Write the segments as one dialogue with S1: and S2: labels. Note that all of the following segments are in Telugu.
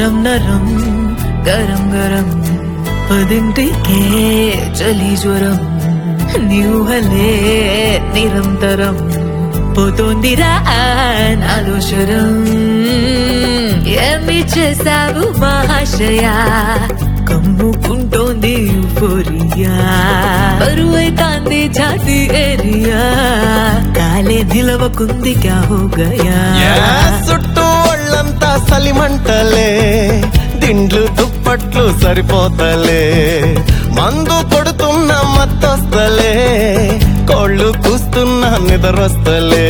S1: నరం నరం గరం గరం పదింటికే చలి జ్వరం నీవుహలే నిరంతరం పోతోందిరా నాలో శరం ఏమి చేసావు మహాశయా కమ్ముకుంటోంది యూఫోరియా బరువైతాంది ఛాతి ఏరియా కాలే నిలవకుంది క్యా హో గయా
S2: చుట్టూ ఒళ్ళంతా సలిమంటలే దిండ్లు దుప్పట్లు సరిపోతలే మందు కొడుతున్న మత్తొస్తలే కోళ్ళు కూస్తున్న నిద్రొస్తలే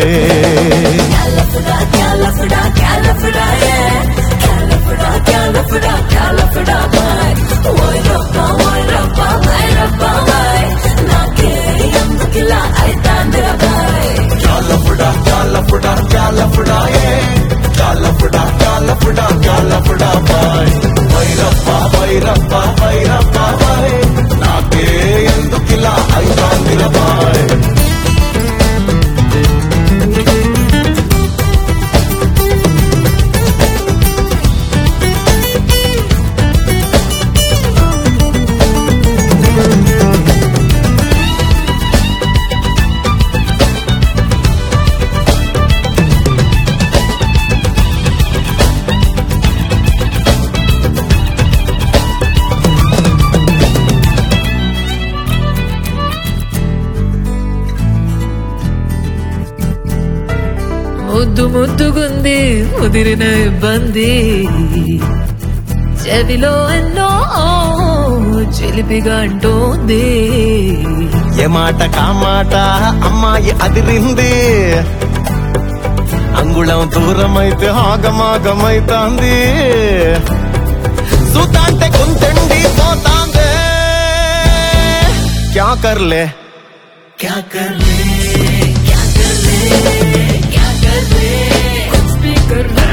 S2: వైరప్ప వైరప్ప వైరప్ప బాయ్ నాకే ఎందుకిలా అయితాందిర బాయ్
S1: ముద్దు ముద్దుగుంది ముదిరిన ఇబ్బంది చెవిలో ఎన్నో చిలిపిగా అంటోంది
S2: ఏ మాట కామాట అమ్మాయి అదిరింది అంగుళం దూరమైతే ఆగమాగమైతాంది సుతాంటే కుంతండి పోతాందే క్యా కర్లే
S1: क्या कर ले क्या कर ले क्या कर ले कुछ भी कर ले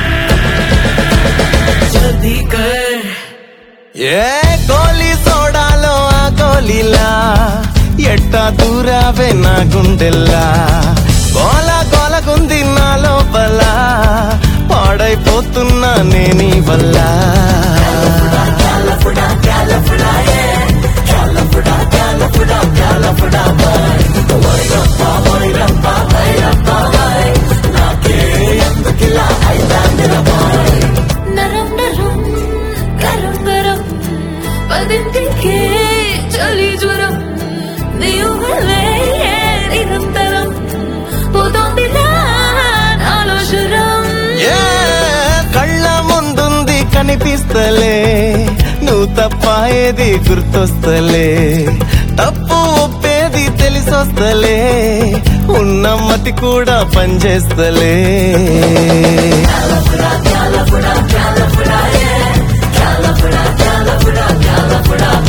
S1: जल्दी कर
S2: ఏ గోలీ సోడాలో ఆ గోలీలా ఎట్టా దూరావే నా గుండెల్లా గోల గోలగుంది నా లోపల పాడైపోతున్నా నేనీ వల్ల
S1: నరం నరం గరం గరం పదింటికే చలి జ్వరం నీవు వల్లే నిరంతరం పోతోంది నా నాలో శరం
S2: ఏ కళ్ళ ముందుంది కనిపిస్తలే నువ్వు తప్ప ఏది గుర్తొస్తలే తప్పు ఒప్పేది తెలిసొస్తలే ఉన్న మతి కూడా పనిచేస్తలే
S1: Calafra, calafra, calafra, yeah. Calafra, calafra, calafra,